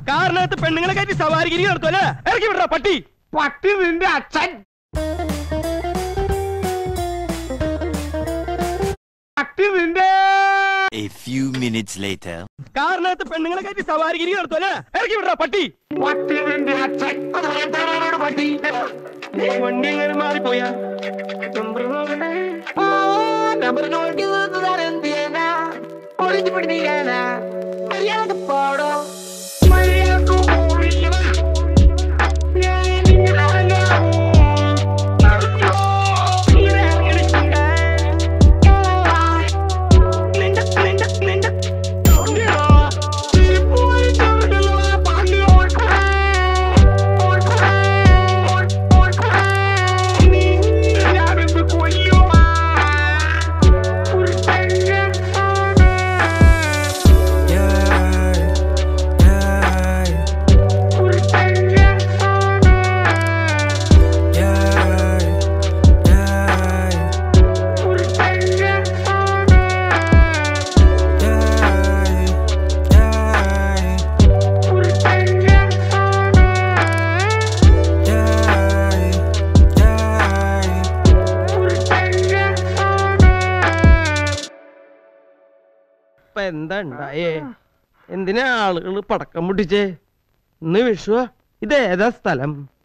കാറിനകത്ത് പെണ്ണുങ്ങളെ കയറ്റി സവാരിഗിരി നടത്തുമല്ലേ ഇറക്കി വിടറ പട്ടി പട്ടി നിന്റെ അച്ഛൻ പട്ടി നിന്റെ A few minutes later. കാറിനകത്ത് പെണ്ണുങ്ങളെ കയറ്റി സവാരിഗിരി നടത്തുമല്ലേ ഇറക്കി വിടറ പട്ടി പട്ടി നിന്റെ അച്ഛൻ അത് പറയാൻ പട്ടി വണ്ടി എങ്ങനെ മാറിപ്പോയാ നമ്പർ നോക്കി തരന്തിയന ഒളിച്ചു പിടിക്കാന മര്യാദ പാടോ മര്യാദ പോവില്ല ഞാൻ നിന്നെ അറിയാമോ അറിയോ ഇവരെ അറിയിച്ചിട്ടുണ്ട് നിന്റെ നിന്റെ നിന്റെ തൊണ്ടിയോ പോയി ചോദില്ലോ പാണ്ടി ഓൾക്കേ ഓൾക്കേ ഓൾക്കേ നീ ഞാനിന്ന് കൊല്ലുവാ ഒരു പെണ്ണ് ഒരു പെണ്ണ് ഒരു പെണ്ണ് ഒരു പെണ്ണ് ഒരു പെണ്ണ് ഇപ്പൊ എന്താ ഉണ്ടായേ എന്തിനാ ആളുകൾ പടക്കം പൊട്ടിച്ചേ ഇന്ന് വിഷുവാ ഇത് ഏതാ സ്ഥലം